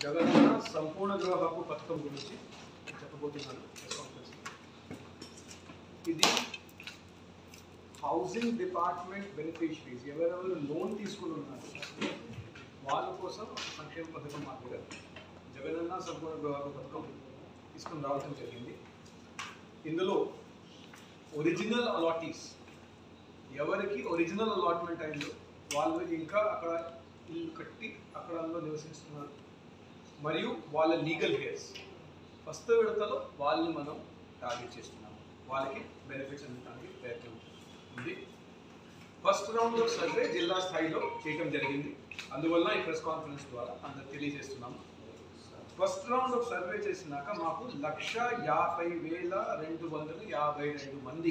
జగనన్న సంపూర్ణ గృహ హక్కు పథకం గురించి చెప్పబోతున్నాను ప్రెస్ కాన్ఫరెన్స్ లో. ఇది హౌసింగ్ డిపార్ట్మెంట్ బెనిఫిషరీస్ ఎవరెవరు లోన్ తీసుకుని ఉన్నారు వాళ్ళ కోసం సంక్షేమ పథకం మాదిరిగా జగనన్న సంపూర్ణ గృహ హక్కు పథకం తీసుకుని రావడం జరిగింది ఇందులో ఒరిజినల్ అలాటీస్ ఎవరికి ఒరిజినల్ అలాట్మెంట్ అయిందో వాళ్ళు ఇంకా అక్కడ ఇల్లు కట్టి అక్కడ అందులో నివసిస్తున్నారు మరియు వాళ్ళ లీగల్ హెయిర్స్ ఫస్ట్ విడతలో వాళ్ళని మనం టార్గెట్ చేస్తున్నాము వాళ్ళకి బెనిఫిట్స్ అందడానికి ప్రయత్నం ఉంది ఫస్ట్ రౌండ్లో సర్వే జిల్లా స్థాయిలో చేయడం జరిగింది అందువల్ల ఈ ప్రెస్ కాన్ఫరెన్స్ ద్వారా అందరికి తెలియజేస్తున్నాము ఫస్ట్ రౌండ్ ఆఫ్ సర్వే చేసినాక మాకు లక్ష యాభై వేల రెండు వందల యాభై రెండు మంది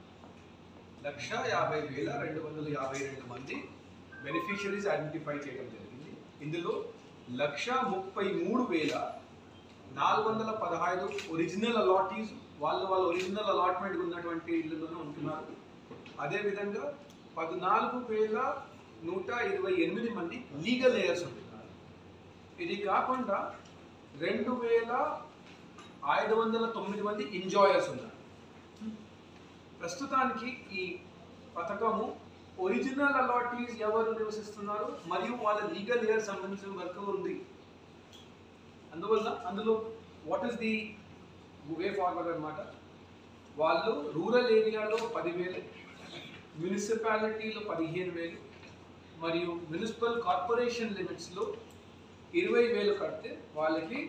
లక్ష యాభై వేల రెండు వందల యాభై రెండు మంది బెనిఫిషరీస్ ఐడెంటిఫై చేయడం జరిగింది ఇందులో లక్ష ముప్పై మూడు వేల నాలుగు వందల పదహైదు ఒరిజినల్ అలాటీస్ వాళ్ళ వాళ్ళ ఒరిజినల్ అలాట్మెంట్ ఉన్నటువంటి ఇళ్ళలోనే ఉంటున్నారు అదేవిధంగా పద్నాలుగు వేల నూట ఇరవై ఎనిమిది మంది లీగల్ లేయర్స్ ఉంటున్నారు ఇది కాకుండా రెండు వేల ఐదు వందల తొమ్మిది మంది ఎంజాయర్స్ ఉన్నారు ప్రస్తుతానికి ఈ పథకము ఒరిజినల్ అలాటీస్ ఎవరు నివసిస్తున్నారు మరియు వాళ్ళ లీగల్ ఇయర్ సంబంధించిన వరకు ఉంది అందువల్ల అందులో what is the way forward అనమాట వాళ్ళు రూరల్ ఏరియాలో పదివేలు మున్సిపాలిటీలో పదిహేను వేలు మరియు మున్సిపల్ కార్పొరేషన్ లిమిట్స్లో ఇరవై వేలు కడితే వాళ్ళకి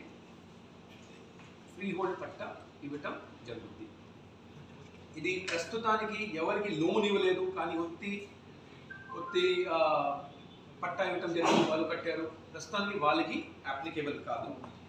ఫ్రీ హోల్డ్ పట్ట ఇవ్వటం జరుగుతుంది ఇది ప్రస్తుతానికి ఎవరికి లోన్ ఇవ్వలేదు కానీ ఒత్తి ఒత్తి ఆ, పట్టా ఇవ్వటం జరిగింది వాళ్ళు కట్టారు ప్రస్తుతానికి వాళ్ళకి అప్లికేబుల్ కాదు